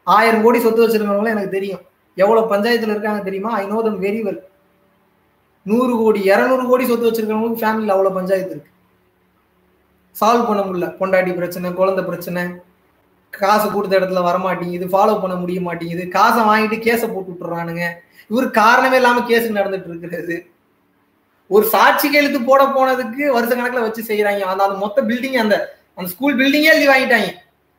ஆயிரம் கோடி சொத்து வச்சிருக்கவங்களும் எனக்கு தெரியும் எவ்வளவு பஞ்சாயத்துல இருக்காங்க தெரியுமா I know them very well நூறு கோடி இருநூறு கோடி சொத்து வச்சிருக்கவங்களுக்கு ஃபேமிலியில் அவ்வளவு பஞ்சாயத்து இருக்கு சால்வ் பண்ண முடியல பொண்டாட்டி பிரச்சனை குழந்தை பிரச்சனை காசு கொடுத்த இடத்துல வரமாட்டேங்குது ஃபாலோ பண்ண முடிய மாட்டேங்குது காசை வாங்கிட்டு கேஸை போட்டு விட்டுறானுங்க இவர் காரணமே இல்லாம கேஸ் நடந்துட்டு இருக்கிறது ஒரு சாட்சி கையெழுத்து போட போனதுக்கு வருஷ கணக்குல வச்சு செய்யறாங்க அந்த அந்த மொத்த பில்டிங் அந்த அந்த ஸ்கூல் பில்டிங்கே எழுதி வாங்கிட்டாங்க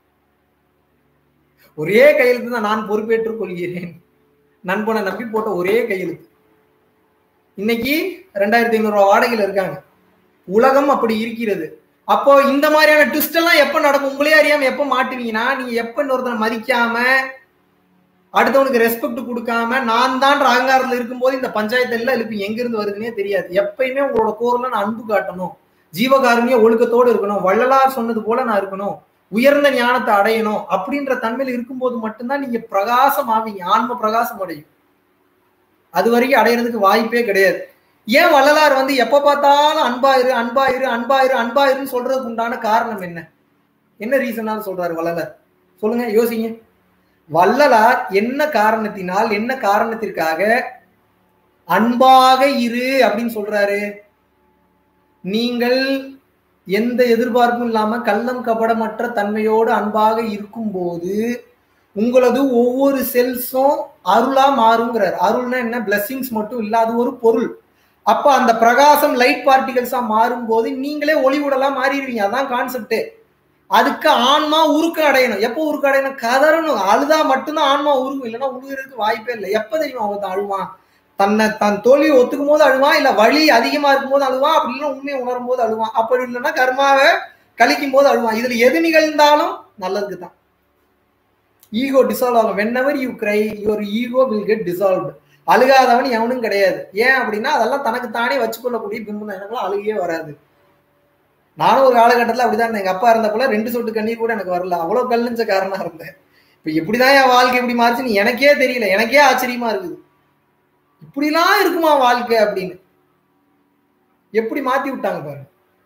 ஒரே கையெழுத்து தான் நான் பொறுப்பேற்றுக் கொள்கிறேன் நண்பனை நம்பி போட்ட ஒரே கையெழுத்து இன்னைக்கு ரெண்டாயிரத்தி ஐநூறு ரூபாய் வாடகையில இருக்காங்க உலகம் அப்படி இருக்கிறது அப்போ இந்த மாதிரியான ட்விஸ்ட் எல்லாம் எப்ப நடக்கும் உங்களே அறியாம எப்ப மாட்டுவீங்கன்னா நீங்க எப்ப இன்னொருத்தனை மதிக்காம அடுத்தவனுக்கு ரெஸ்பெக்ட் கொடுக்காம நான் தான் அகங்காரத்துல இருக்கும்போது இந்த பஞ்சாயத்து எல்லாம் எழுப்பி எங்க இருந்து வருதுன்னே தெரியாது எப்பயுமே உங்களோட கோர்ல நான் அன்பு காட்டணும் ஜீவகாருண்ய ஒழுக்கத்தோடு இருக்கணும் வள்ளலார் சொன்னது போல நான் இருக்கணும் உயர்ந்த ஞானத்தை அடையணும் அப்படின்ற தன்மையில் இருக்கும்போது மட்டும்தான் நீங்க பிரகாசம் ஆவீங்க ஆன்ம பிரகாசம் அடையும் அது வரைக்கும் அடையிறதுக்கு வாய்ப்பே கிடையாது ஏன் வள்ளலார் வந்து எப்ப பார்த்தாலும் அன்பாயிரு அன்பாயிரு அன்பாயிரு அன்பாயிருன்னு சொல்றதுக்கு உண்டான காரணம் என்ன என்ன ரீசனால சொல்றாரு வள்ளலார் சொல்லுங்க யோசிங்க வள்ளலார் என்ன காரணத்தினால் என்ன காரணத்திற்காக அன்பாக இரு அப்படின்னு சொல்றாரு நீங்கள் எந்த எதிர்பார்ப்பும் இல்லாம கள்ளம் கபடமற்ற தன்மையோடு அன்பாக இருக்கும்போது உங்களது ஒவ்வொரு செல்ஸும் அருளா மாறுங்கிறார் அருள்னா என்ன பிளஸ்ஸிங்ஸ் மட்டும் இல்ல அது ஒரு பொருள் அப்ப அந்த பிரகாசம் லைட் பார்ட்டிகல்ஸா மாறும் போது நீங்களே ஒளிவுடலா மாறிடுவீங்க அதான் கான்செப்ட் அதுக்கு ஆன்மா உருக்கம் அடையணும் எப்போ உருக்கம் அடையணும் கதறணும் அழுதா மட்டும்தான் ஆன்மா உருக்கும் இல்லைன்னா உழுகிறதுக்கு வாய்ப்பே இல்லை எப்ப தெரியுமா அவன் அழுவான் தன்னை தன் தோல்வியை ஒத்துக்கும் போது அழுவான் இல்ல வலி அதிகமா இருக்கும் போது அழுவான் அப்படி இல்லைன்னா உண்மையை உணரும் போது அழுவான் அப்படி இல்லைன்னா கர்மாவை கழிக்கும் போது அழுவான் இதுல எது நிகழ்ந்தாலும் நல்லதுக்கு தான் ஈகோ டிசால்வ் ஆகும் whenever you cry your ego will get dissolved அழுகாதவன் எவனும் கிடையாது ஏன் அப்படின்னா அதெல்லாம் தனக்கு தானே வச்சுக்கொள்ளக்கூடிய பிம்பம் எனக்குலாம் அழுகையே வராது நானும் ஒரு காலகட்டத்தில் அப்படிதான் எங்க அப்பா இருந்தப்பல ரெண்டு சொட்டு கண்ணீர் கூட எனக்கு வரல அவ்வளவு கல்லுஞ்ச காரணமா இருந்தேன் இப்ப எப்படிதான் என் வாழ்க்கை எப்படி மாறுச்சுன்னு எனக்கே தெரியல எனக்கே ஆச்சரியமா இருக்குது இப்படிலாம் இருக்குமா வாழ்க்கை அப்படின்னு எப்படி மாத்தி விட்டாங்க பாருங்க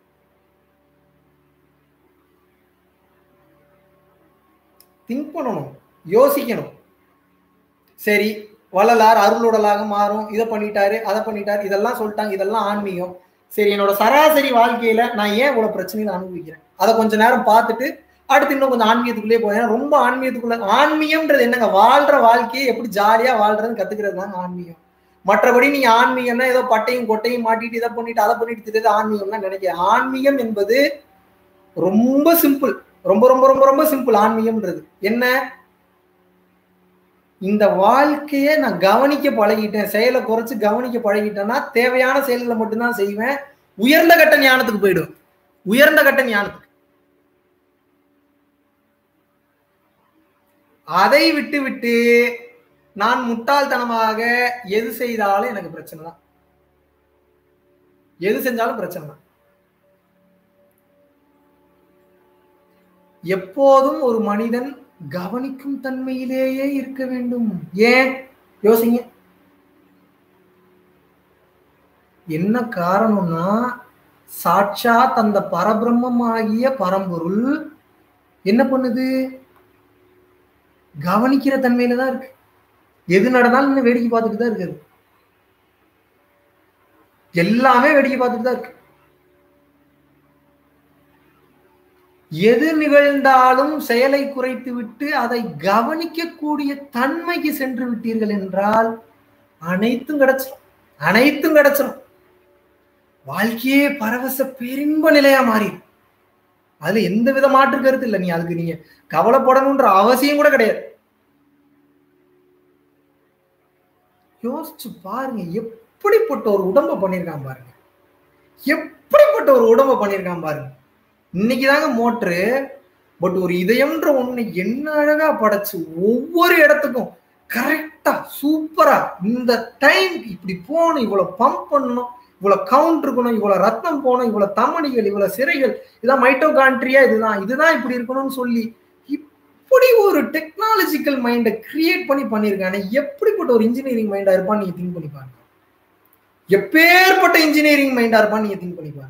திங்க் பண்ணணும் யோசிக்கணும் சரி வள்ளலார் அருளுடலாக மாறும் இதை பண்ணிட்டாரு அதை பண்ணிட்டாரு இதெல்லாம் சொல்லிட்டாங்க இதெல்லாம் ஆன்மீகம் சரி என்னோட சராசரி வாழ்க்கையில நான் ஏன் இவ்வளவு பிரச்சனைகளை அனுபவிக்கிறேன் அதை கொஞ்ச நேரம் பார்த்துட்டு அடுத்து இன்னும் கொஞ்சம் ஆன்மீகத்துக்குள்ளே போய் ரொம்ப ஆன்மீகத்துக்குள்ள ஆன்மீகம்ன்றது என்னங்க வாழ்ற வாழ்க்கையை எப்படி ஜாலியா வாழ்றதுன்னு கத்துக்கிறது தாங்க ஆன்மீகம் மற்றபடி நீங்க ஆன்மீகம்னா ஏதோ பட்டையும் கொட்டையும் மாட்டிட்டு இதை பண்ணிட்டு அதை பண்ணிட்டு தெரியுது ஆன்மீகம்னா நினைக்கிறேன் ஆன்மீகம் என்பது ரொம்ப சிம்பிள் ரொம்ப ரொம்ப ரொம்ப ரொம்ப சிம்பிள் ஆன்மீகம்ன்றது என்ன இந்த வாழ்க்கையை நான் கவனிக்க பழகிட்டேன் செயலை குறைச்சு கவனிக்க பழகிட்டேன்னா தேவையான செயல்களை மட்டும்தான் செய்வேன் உயர்ந்த கட்ட ஞானத்துக்கு போயிடும் உயர்ந்த கட்ட ஞானத்துக்கு அதை விட்டு விட்டு நான் முட்டாள்தனமாக எது செய்தாலும் எனக்கு பிரச்சனை தான் எது செஞ்சாலும் பிரச்சனை தான் எப்போதும் ஒரு மனிதன் கவனிக்கும் தன்மையிலேயே இருக்க வேண்டும் ஏன் யோசிங்க என்ன காரணம்னா சாட்சாத் அந்த பரபிரம்மம் ஆகிய பரம்பொருள் என்ன பண்ணுது கவனிக்கிற தன்மையில தான் இருக்கு எது நடந்தாலும் இன்னும் வேடிக்கை பார்த்துட்டு தான் இருக்குது எல்லாமே வேடிக்கை பார்த்துட்டு தான் இருக்கு எது நிகழ்ந்தாலும் செயலை குறைத்து விட்டு அதை கவனிக்கக்கூடிய தன்மைக்கு சென்று விட்டீர்கள் என்றால் அனைத்தும் கிடைச்சிடும் அனைத்தும் கிடைச்சிடும் வாழ்க்கையே பரவச பெரும்ப நிலையா மாறிடும் அதுல எந்த வித மாற்று கருத்து இல்லை நீ அதுக்கு நீங்க கவலைப்படணும்ன்ற அவசியம் கூட கிடையாது யோசிச்சு பாருங்க எப்படிப்பட்ட ஒரு உடம்ப பண்ணியிருக்கான் பாருங்க எப்படிப்பட்ட ஒரு உடம்ப பண்ணியிருக்கான் பாருங்க இன்னைக்கு தாங்க மோட்ரு பட் ஒரு இதயம்ன்ற ஒண்ணு என்ன அழகா படைச்சு ஒவ்வொரு இடத்துக்கும் கரெக்டா சூப்பரா இந்த டைம் இப்படி போகணும் இவ்வளவு பம்ப் பண்ணணும் இவ்வளவு கவுண்ட் இருக்கணும் இவ்வளவு ரத்தம் போகணும் இவ்வளவு தமணிகள் இவ்வளவு சிறைகள் இதான் மைட்டோகான்ட்ரியா இதுதான் இதுதான் இப்படி இருக்கணும்னு சொல்லி இப்படி ஒரு டெக்னாலஜிக்கல் மைண்டை கிரியேட் பண்ணி பண்ணியிருக்கானே எப்படிப்பட்ட ஒரு இன்ஜினியரிங் மைண்டா இருப்பான்னு நீங்க திங்க் பண்ணி பாருங்க எப்பேற்பட்ட இன்ஜினியரிங் மைண்டா இருப்பான்னு நீங்க திங்க் பண்ணி பாருங்க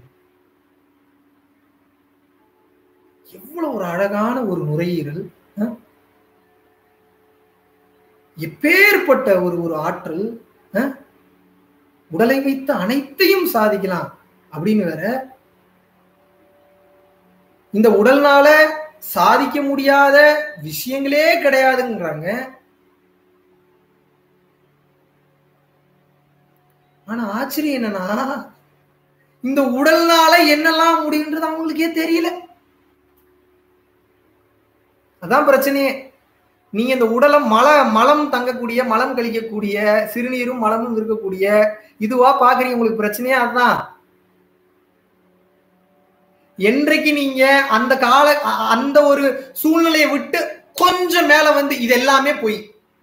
எவ்வளவு ஒரு அழகான ஒரு நுரையீரல் எப்பேற்பட்ட ஒரு ஒரு ஆற்றல் அஹ்? உடலை வைத்து அனைத்தையும் சாதிக்கலாம் அப்படின்னு வேற இந்த உடல்னால சாதிக்க முடியாத விஷயங்களே கிடையாதுங்கிறாங்க ஆனா ஆச்சரியம் என்னன்னா இந்த உடல்னால என்னெல்லாம் முடியுன்றது அவங்களுக்கே தெரியல அதான் பிரச்சனையே நீங்க இந்த உடலை மல மலம் தங்கக்கூடிய மலம் கழிக்கக்கூடிய சிறுநீரும் மலமும் இருக்கக்கூடிய இதுவா பாக்குறீங்க உங்களுக்கு பிரச்சனையே அதுதான் என்றைக்கு நீங்க அந்த கால அ- அந்த ஒரு சூழ்நிலையை விட்டு கொஞ்சம் மேல வந்து இது எல்லாமே போய்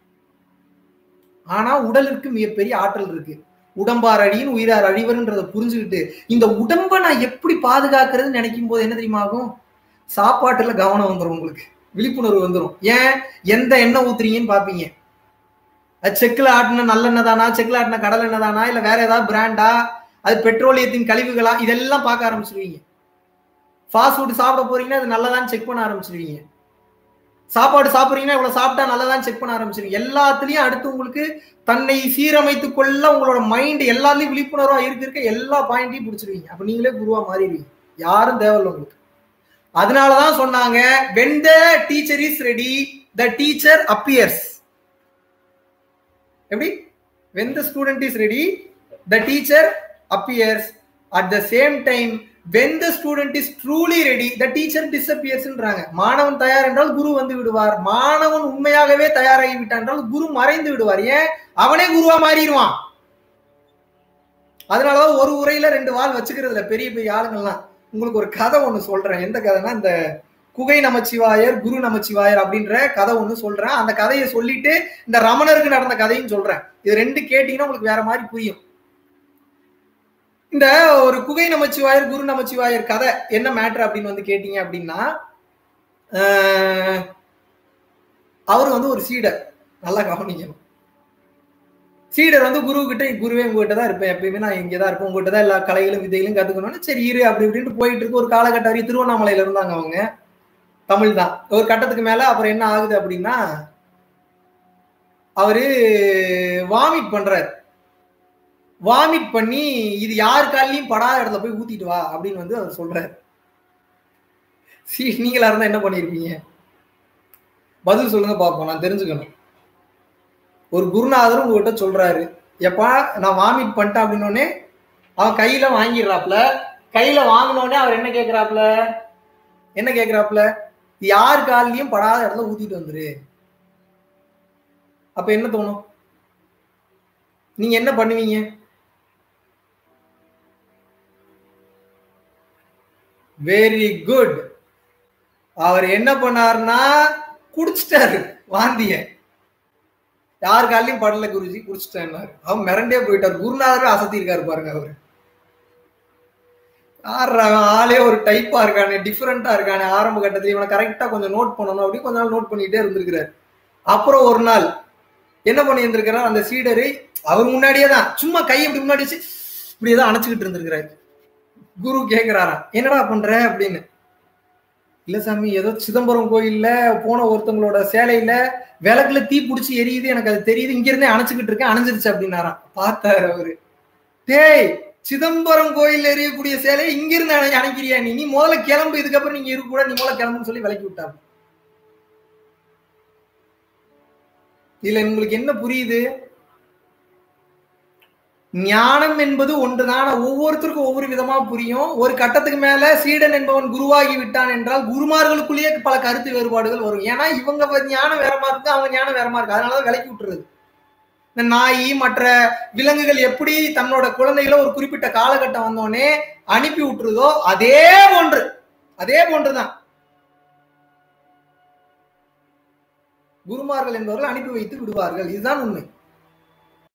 ஆனா உடலுக்கு மிகப்பெரிய ஆற்றல் இருக்கு உடம்பார் அழியின் உயிரார் அழிவர்ன்றதை புரிஞ்சுக்கிட்டு இந்த உடம்பை நான் எப்படி பாதுகாக்கிறதுன்னு நினைக்கும் போது என்ன தெரியுமா ஆகும் சாப்பாட்டுல கவனம் வந்துடும் உங்களுக்கு விழிப்புணர்வு வந்துடும் ஏன் எந்த எண்ணெய் ஊத்துறீங்கன்னு பாப்பீங்க அது செக்கில் ஆட்டின நல்லெண்ணெய் தானா செக்கில் ஆட்டின கடல் எண்ணெய் தானா இல்ல வேற ஏதாவது பிராண்டா அது பெட்ரோலியத்தின் கழிவுகளா இதெல்லாம் பார்க்க ஆரம்பிச்சிருவீங்க ஃபாஸ்ட் ஃபுட் சாப்பிட போறீங்கன்னா அது நல்லதான்னு செக் பண்ண ஆரம்பிச்சிருவீங்க சாப்பாடு சாப்பிட்றீங்கன்னா இவ்வளவு சாப்பிட்டா நல்லதான்னு செக் பண்ண ஆரம்பிச்சிருவீங்க எல்லாத்துலயும் அடுத்து உங்களுக்கு தன்னை சீரமைத்துக் கொள்ள உங்களோட மைண்ட் எல்லாத்துலயும் விழிப்புணர்வா இருக்க இருக்க எல்லா பாயிண்ட்டையும் பிடிச்சிருவீங்க அப்ப நீங்களே குருவா மாறிடுவீங்க யாரும் தேவையில்ல உங்களுக்கு அதனாலதான் சொன்னாங்க when the teacher is ready the teacher appears எப்படி when the student is ready the teacher appears at the same time when the student is truly ready the teacher டிஸ்அப்பியர்ஸ்ன்றாங்க மாணவன் தயார் என்றால் குரு வந்து விடுவார் மாணவன் உண்மையாகவே தயாராகி விட்டான் என்றால் குரு மறைந்து விடுவார் ஏன் அவனே குருவா மாறிடுவான் அதனாலதான் ஒரு உரையில ரெண்டு வாள் வச்சுக்கிறதுல பெரிய பெரிய ஆளுங்கள்லாம் உங்களுக்கு ஒரு கதை ஒண்ணு சொல்றேன் எந்த கதைனா இந்த குகை நமச்சிவாயர் குரு நமச்சிவாயர் அப்படின்ற கதை ஒண்ணு சொல்றேன் அந்த கதையை சொல்லிட்டு இந்த ரமணருக்கு நடந்த கதையும் சொல்றேன் இது ரெண்டு கேட்டீங்கன்னா உங்களுக்கு வேற மாதிரி புரியும் இந்த ஒரு குகை நமச்சிவாயர் குரு நமச்சிவாயர் கதை என்ன மேட்ரு அப்படின்னு வந்து கேட்டீங்க அப்படின்னா ஆஹ், அவர் வந்து ஒரு சீடர் நல்லா கவனிக்கணும் சீடர் வந்து குரு கிட்ட குருவே உங்ககிட்ட தான் இருப்பேன் எப்பயுமே நான் இங்கே தான் இருப்பேன் உங்ககிட்ட தான் எல்லா கலைகளும் விதைகளும் கத்துக்கணும்னு சரி இரு அப்படி இப்படின்ட்டு போயிட்டு இருக்கு ஒரு காலகட்டம் வரைக்கும் திருவண்ணாமலையில இருந்தாங்க அவங்க தமிழ் தான் ஒரு கட்டத்துக்கு மேல அப்புறம் என்ன ஆகுது அப்படின்னா அவரு வாமிட் பண்றாரு வாமிட் பண்ணி இது யார் காலையும் படாத இடத்துல போய் ஊத்திட்டு வா அப்படின்னு வந்து அவர் சொல்றாரு சி நீங்களா இருந்தா என்ன பண்ணிருப்பீங்க பதில் சொல்லுங்க பார்ப்போம் நான் தெரிஞ்சுக்கணும் ஒரு குருநாதர் உங்ககிட்ட சொல்றாரு எப்பா நான் வாமிட் பண்ணிட்டேன் அப்படின்னோடனே அவன் கையில வாங்கிடுறாப்ல கையில வாங்கினோடனே அவர் என்ன கேக்குறாப்ல என்ன கேக்குறாப்ல யார் கால்லயும் படாத இடத்துல ஊத்திட்டு வந்துரு அப்ப என்ன தோணும் நீங்க என்ன பண்ணுவீங்க வெரி குட் அவர் என்ன பண்ணாருன்னா குடிச்சிட்டாரு வாந்திய யார் காலையும் படல குருஜி குடிச்சிட்டேன்னாரு அவன் மிரண்டே போயிட்டார் குருநாதர் அசத்தி இருக்காரு பாருங்க அவரு யார்ரா அவன் ஆளே ஒரு டைப்பா இருக்கானே டிஃபரெண்டா இருக்கானே ஆரம்ப கட்டத்துல இவனை கரெக்டா கொஞ்சம் நோட் பண்ணணும் அப்படி கொஞ்ச நாள் நோட் பண்ணிட்டே இருந்திருக்கிறாரு அப்புறம் ஒரு நாள் என்ன பண்ணி இருந்திருக்கிறார் அந்த சீடரு அவர் முன்னாடியே தான் சும்மா கை இப்படி முன்னாடி வச்சு இப்படியே தான் அணைச்சுக்கிட்டு இருந்திருக்கிறாரு குரு கேக்குறாராம் என்னடா பண்ற அப்படின்னு இல்ல சாமி ஏதோ சிதம்பரம் கோயில்ல போன ஒருத்தவங்களோட சேலையில விளக்குல தீ பிடிச்சி எரியுது எனக்கு அது தெரியுது இங்க இருந்தே அணைச்சுக்கிட்டு இருக்கேன் அணைஞ்சிருச்சு அப்படின்னாராம் பார்த்தாரு அவரு டேய் சிதம்பரம் கோயில் எரியக்கூடிய சேலையை இங்க இருந்து அணை அணைக்கிறியா நீ நீ முதல்ல கிளம்பு இதுக்கப்புறம் நீங்க இருக்க கூட நீ முதல்ல கிளம்புன்னு சொல்லி விலக்கி விட்டாரு இதுல உங்களுக்கு என்ன புரியுது ஞானம் என்பது ஒன்றுதான் ஆனா ஒவ்வொருத்தருக்கும் ஒவ்வொரு விதமா புரியும் ஒரு கட்டத்துக்கு மேல சீடன் என்பவன் குருவாகி விட்டான் என்றால் குருமார்களுக்குள்ளேயே பல கருத்து வேறுபாடுகள் வரும் ஏன்னா இவங்க வ- ஞானம் வேறமா இருக்கு அவங்க ஞானம் வேறமா இருக்கு அதனாலதான் விலக்கி விட்டுறது இந்த நாய் மற்ற விலங்குகள் எப்படி தன்னோட குழந்தைகளை ஒரு குறிப்பிட்ட காலகட்டம் வந்தோடனே அனுப்பி விட்டுருதோ அதே போன்று அதே போன்றுதான் குருமார்கள் என்பவர்கள் அனுப்பி வைத்து விடுவார்கள் இதுதான் உண்மை